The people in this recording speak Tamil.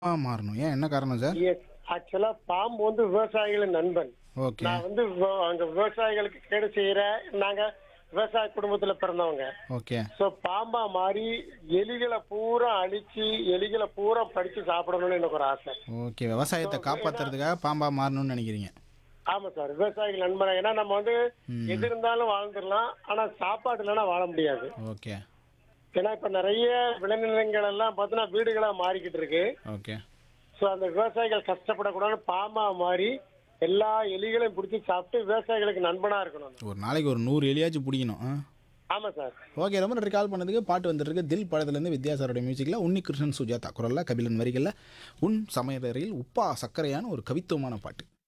ஆ மாறணும் ஏன் என்ன காரணம் சார் எஸ் ஆக்சுவலா பாம்பு வந்து விவசாயிகளின் நண்பன் ஓகே நான் வந்து விவ- அங்க விவசாயிகளுக்கு கேடு செய்யற நாங்க விவசாய குடும்பத்துல பிறந்தவங்க ஓகே சோ பாம்பா மாறி எலிகளை பூரா அழிச்சு எலிகளை பூரா படிச்சு சாப்பிடணும்னு எனக்கு ஒரு ஆசை ஓகே விவசாயத்தை காப்பாத்துறதுக்காக பாம்பா மாறணும்னு நினைக்கிறீங்க ஆமா சார் விவசாயிகள் நண்பன் ஏன்னா நம்ம வந்து எது இருந்தாலும் வாழ்ந்துடலாம் ஆனா சாப்பாடு இல்லைன்னா வாழ முடியாது ஓகே ஏன்னா இப்ப நிறைய விளைநிலங்கள் எல்லாம் பார்த்தீங்கன்னா வீடுகளா மாறிக்கிட்டு இருக்கு ஓகே ஸோ அந்த விவசாயிகள் கஷ்டப்படக்கூடாதுன்னு பாம்பா மாறி எல்லா எலிகளையும் பிடிச்சி சாப்பிட்டு விவசாயிகளுக்கு நண்பனா இருக்கணும் ஒரு நாளைக்கு ஒரு நூறு எலியாச்சும் பிடிக்கணும் ஆ ஆமா சார் ஓகே ரொம்ப நன்றி கால் பண்ணதுக்கு பாட்டு வந்துருக்கு தில் படத்துலேருந்து வித்யாசாரோட மியூசிக்கில் உன்னி கிருஷ்ணன் சுஜாதா குரலில் கபிலன் வரிகளில் உன் சமையலறையில் உப்பா சர்க்கரையான ஒரு கவித்துவமான பாட்டு